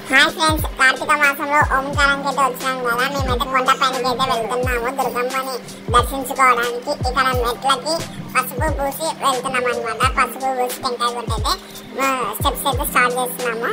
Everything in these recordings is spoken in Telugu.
హాయ్ ఫ్రెండ్స్ కార్తీక మాసంలో ఓంకారానికి అయితే వచ్చినాం కదా మేమైతే కొండ పైనకి అయితే వెళ్తున్నాము దుర్గమ్మని దర్శించుకోవడానికి ఇక్కడ మెట్లకి పసుపు పూసి వెళ్తున్నాం అనమాట పసుపు పూసి టెంకాయ కొట్టయితే స్టెప్స్ అయితే స్టార్ట్ చేస్తున్నాము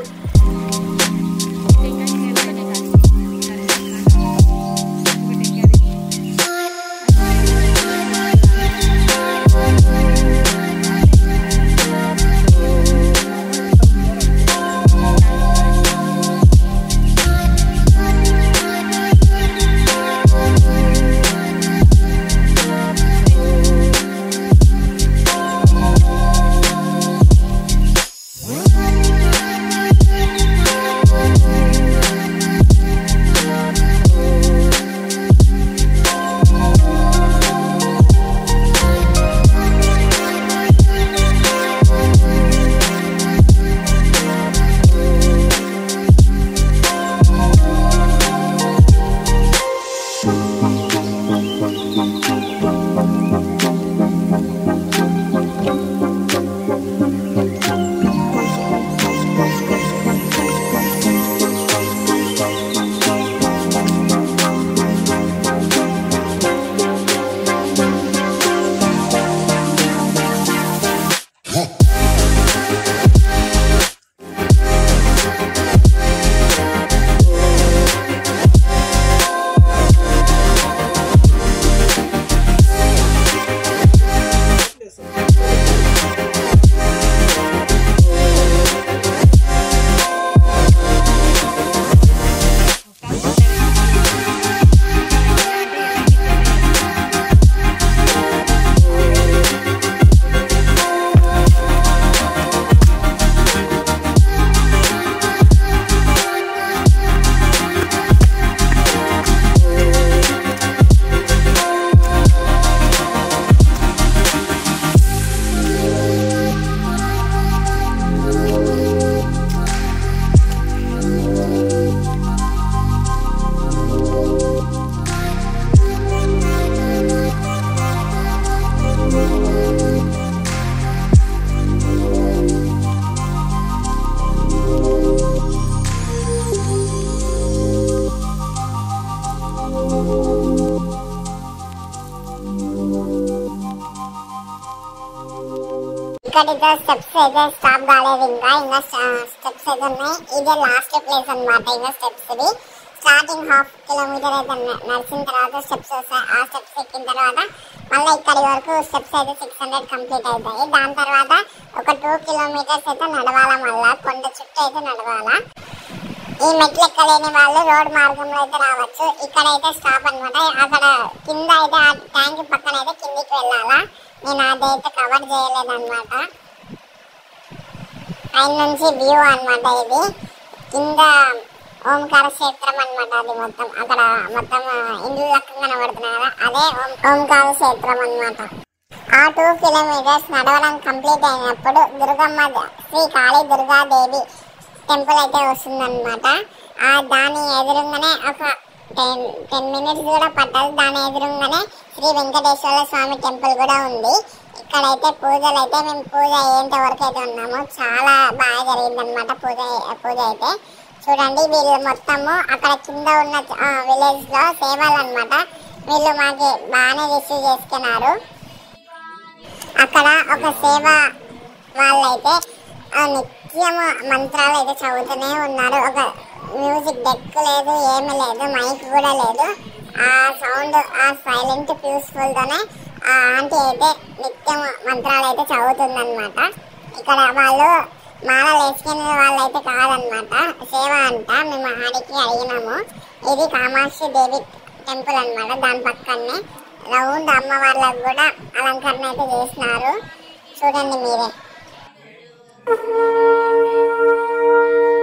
ఇక్కడితో స్టెప్స్ అయితే స్టాప్ కాలేదు ఇంకా ఇంకా స్టెప్స్ అయితే ఉన్నాయి ఇదే లాస్ట్ ప్లేస్ అన్నమాట ఇంకా steps the starting half kilometre అయితే న- నడిచిన తర్వాత స్టెప్స్ వస్తాయి ఆ స్టెప్స్ ఎక్కిన తర్వాత మళ్ళీ ఇక్కడి వరకు స్టెప్స్ అయితే సిక్స్ హండ్రెడ్ కంప్లీట్ అవుతాయి దాని తర్వాత ఒక టూ కిలోమీటర్స్ అయితే నడవాలా మళ్ళా కొండ చుట్టూ అయితే నడవాలా ఈ మెట్లు ఎక్కలేని వాళ్ళు రోడ్ మార్గంలో అయితే రావచ్చు ఇక్కడ అయితే స్టాప్ అన్నమాట అక్కడ కింద అయితే ఆ ట్యాంక్ పక్కన అయితే కిందికి వెళ్ళాలా నేను అదైతే కవర్ చేయలేదు అనమాట పైన నుంచి వ్యూ అన్నమాట ఇది కింద ఓంకార క్షేత్రం అన్నమాట అది మొత్తం అక్కడ మొత్తం ఇండ్లు లెక్క కనబడుతున్నాయి కదా అదే ఓం- ఓంకార క్షేత్రం అన్నమాట ఆ టూ కిలోమీటర్స్ నడవడం కంప్లీట్ అయినప్పుడు దుర్గమ్మ ద- శ్రీ కాళీ దుర్గాదేవి టెంపుల్ అయితే వస్తుందన్నమాట ఆ దాని ఎదురుగానే ఒక టెన్ టెన్ మినిట్స్ కూడా పట్టదు దాని ఎదురుగానే శ్రీ వెంకటేశ్వర స్వామి టెంపుల్ కూడా ఉంది ఇక్కడైతే పూజలు అయితే మేము పూజ అయ్యేంత వరకు అయితే ఉన్నాము చాలా బాగా జరిగింది అనమాట పూజ పూజ అయితే చూడండి వీళ్ళు మొత్తము అక్కడ కింద ఉన్న విలేజ్ లో సేవలు అనమాట వీళ్ళు మాకు బాగానే రిసీవ్ చేసుకున్నారు అక్కడ ఒక సేవ వాళ్ళైతే ఆ నిత్యం మంత్రాలు అయితే చదువుతూనే ఉన్నారు ఒక మ్యూజిక్ డెక్ లేదు ఏమీ లేదు మైక్ కూడా లేదు ఆ సౌండ్ ఆ సైలెంట్ పీస్ఫుల్ తోనే ఆ ఆంటీ అయితే నిత్యం మంత్రాలు అయితే చదువుతుందన్నమాట ఇక్కడ వాళ్ళు మాల వేసుకునే వాళ్ళు అయితే కాదనమాట సేవ అంట మేము ఆడికి అడిగినాము ఇది కామాక్షి దేవి టెంపుల్ అన్నమాట దాని పక్కనే రౌండ్ అమ్మవార్లకు కూడా అలంకరణ అయితే చేసినారు చూడండి మీరే